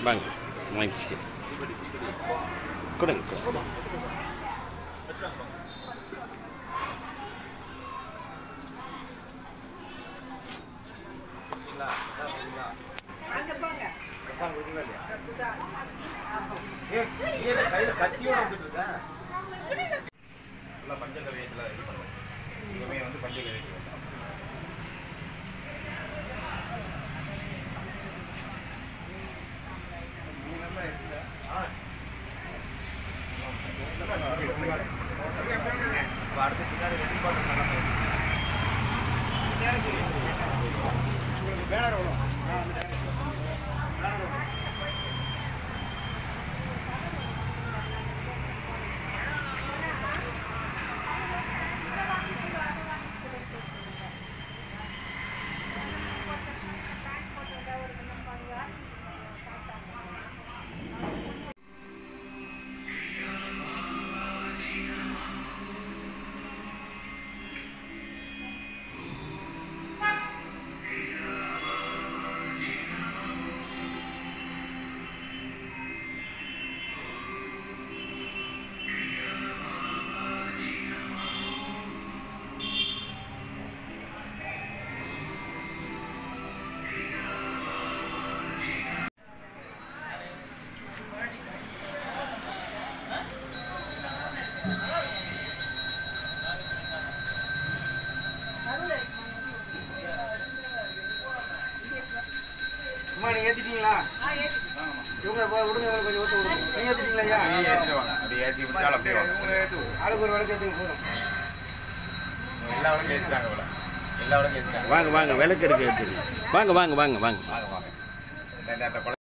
வாங்க வாங்கிச்சு கொடுங்க கொடுங்க கையில கத்தியோட வந்துட்டு இருக்கேன் எல்லாம் பஞ்சகவியத்தில் இது பண்ணுவோம் இதுவுமே வந்து பஞ்சகவியத்தில் அடுத்து பின்னாடி வெட்டி பார்த்து நல்லா போகும். அம்மா நீங்க ஏத்திட்டீங்களா இவங்க போ- விடுங்க இவங்க கொஞ்சம் ஊத்து விடுங்க நீங்க ஏத்திட்டீங்களா ஐயா அப்படியே ஏற்றி வாங்க அப்படியே ஏற்றி விட்டாலும் அப்படியே வாங்க ஆளுக்கு ஒரு விளக்கு ஏற்றுங்க போதும் எல்லா வழக்கும் ஏற்றிட்டாங்க இவ்வளோ எல்லா வழக்கும் ஏற்றிட்டாங்க வாங்க வாங்க விளக்கு இருக்கு எடுத்துருங்க வாங்க வாங்க வாங்க வாங்க வாங்க வாங்க இந்த நேரத்தை